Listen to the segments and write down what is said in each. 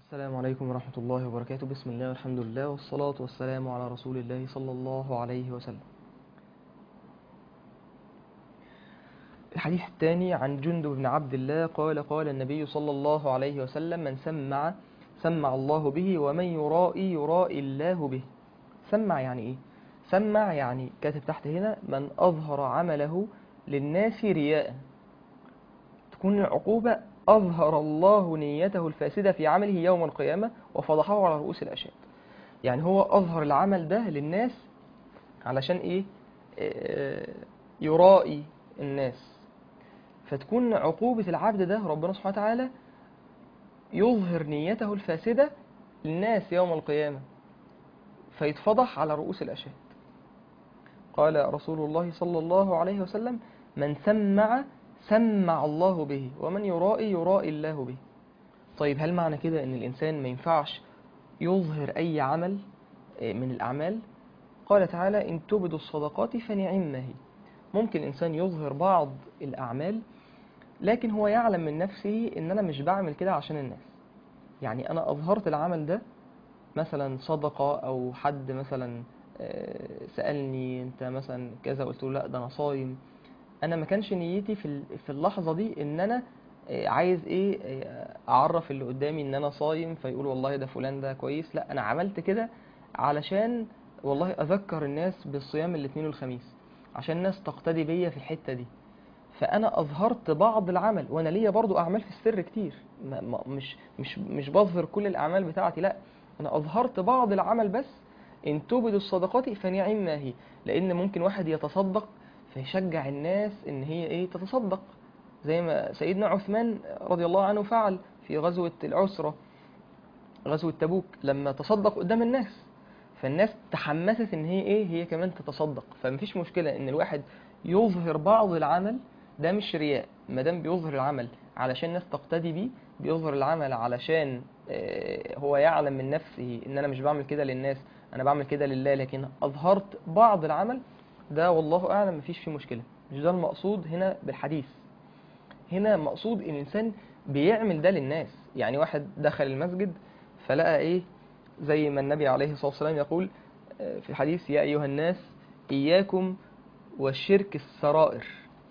السلام عليكم ورحمة الله وبركاته بسم الله والحمد لله والصلاة والسلام على رسول الله صلى الله عليه وسلم الحديث الثاني عن جندب بن عبد الله قال قال النبي صلى الله عليه وسلم من سمع سمع الله به ومن يرائي يرائي الله به سمع يعني ايه سمع يعني كاتب تحت هنا من أظهر عمله للناس رياء تكون العقوبة أظهر الله نيته الفاسدة في عمله يوم القيامة وفضحه على رؤوس الأشهاد يعني هو أظهر العمل ده للناس علشان إيه آه، يرائي الناس فتكون عقوبة العبد ده ربنا سبحانه وتعالى يظهر نيته الفاسدة للناس يوم القيامة فيتفضح على رؤوس الأشهاد قال رسول الله صلى الله عليه وسلم من سمع سمع الله به ومن يرائي يرائي الله به طيب هل معنى كده ان الانسان ما ينفعش يظهر اي عمل آه، من الاعمال قال تعالى ان تبدوا الصدقات فنعم هي ممكن الانسان يظهر بعض الاعمال لكن هو يعلم من نفسه ان انا مش بعمل كده عشان الناس يعني انا اظهرت العمل ده مثلا صدقة او حد مثلا آه، سألني انت مثلا كذا قلت له لا ده انا صايم انا ما كانش نيتي في ال- في اللحظه دي ان انا آه، عايز ايه آه، اعرف اللي قدامي ان انا صايم فيقول والله ده فلان ده كويس لا انا عملت كده علشان والله اذكر الناس بالصيام الاثنين والخميس عشان الناس تقتدي بيا في الحته دي فانا اظهرت بعض العمل وانا ليا برضو اعمال في السر كتير ما ما مش مش مش بظهر كل الاعمال بتاعتي لا انا اظهرت بعض العمل بس ان تبدوا الصدقات فنعم ما هي لان ممكن واحد يتصدق فيشجع الناس ان هي ايه تتصدق زي ما سيدنا عثمان رضي الله عنه فعل في غزوة العسرة غزوة تبوك لما تصدق قدام الناس فالناس تحمست ان هي ايه هي كمان تتصدق فمفيش مشكلة ان الواحد يظهر بعض العمل ده مش رياء ما دام بيظهر العمل علشان الناس تقتدي بيه بيظهر العمل علشان آه، هو يعلم من نفسه ان انا مش بعمل كده للناس انا بعمل كده لله لكن اظهرت بعض العمل ده والله اعلم مفيش فيه مشكله مش ده المقصود هنا بالحديث هنا مقصود ان الانسان بيعمل ده للناس يعني واحد دخل المسجد فلقى ايه زي ما النبي عليه الصلاه والسلام يقول آه، في الحديث يا ايها الناس اياكم والشرك السرائر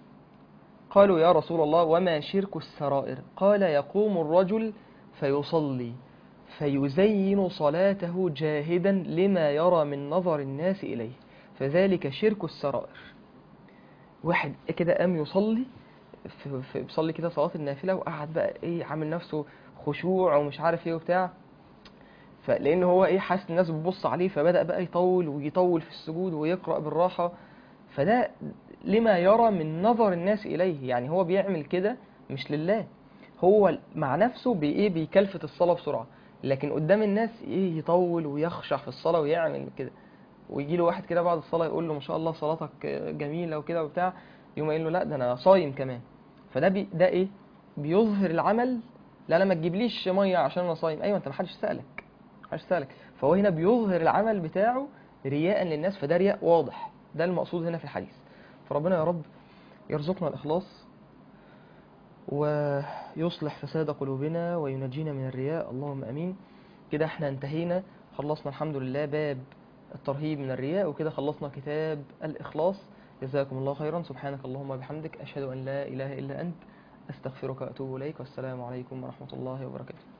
قالوا يا رسول الله وما شرك السرائر قال يقوم الرجل فيصلي فيزين صلاته جاهدا لما يرى من نظر الناس إليه فذلك شرك السرائر واحد كده قام يصلي في في- بيصلي كده صلاة النافلة وقعد بقى ايه عامل نفسه خشوع ومش عارف ايه وبتاع فلان هو ايه حاسس الناس بتبص عليه فبدأ بقى يطول ويطول في السجود ويقرأ بالراحة فده لما يرى من نظر الناس إليه يعني هو بيعمل كده مش لله هو مع نفسه بي ايه بيكلفت الصلاة بسرعة لكن قدام الناس ايه يطول ويخشع في الصلاة ويعمل كده ويجي له واحد كده بعد الصلاة يقول له ما شاء الله صلاتك جميلة وكده وبتاع يقوم قايل له لا ده انا صايم كمان فده بي ده ايه بيظهر العمل لا لا ما تجيبليش ميه عشان انا صايم ايوه انت ما حدش سالك محدش سالك فهو هنا بيظهر العمل بتاعه رياء للناس فده رياء واضح ده المقصود هنا في الحديث فربنا يا رب يرزقنا الاخلاص ويصلح فساد قلوبنا وينجينا من الرياء اللهم امين كده احنا انتهينا خلصنا الحمد لله باب الترهيب من الرياء وكده خلصنا كتاب الإخلاص جزاكم الله خيرا سبحانك اللهم وبحمدك أشهد أن لا إله إلا أنت أستغفرك وأتوب إليك والسلام عليكم ورحمة الله وبركاته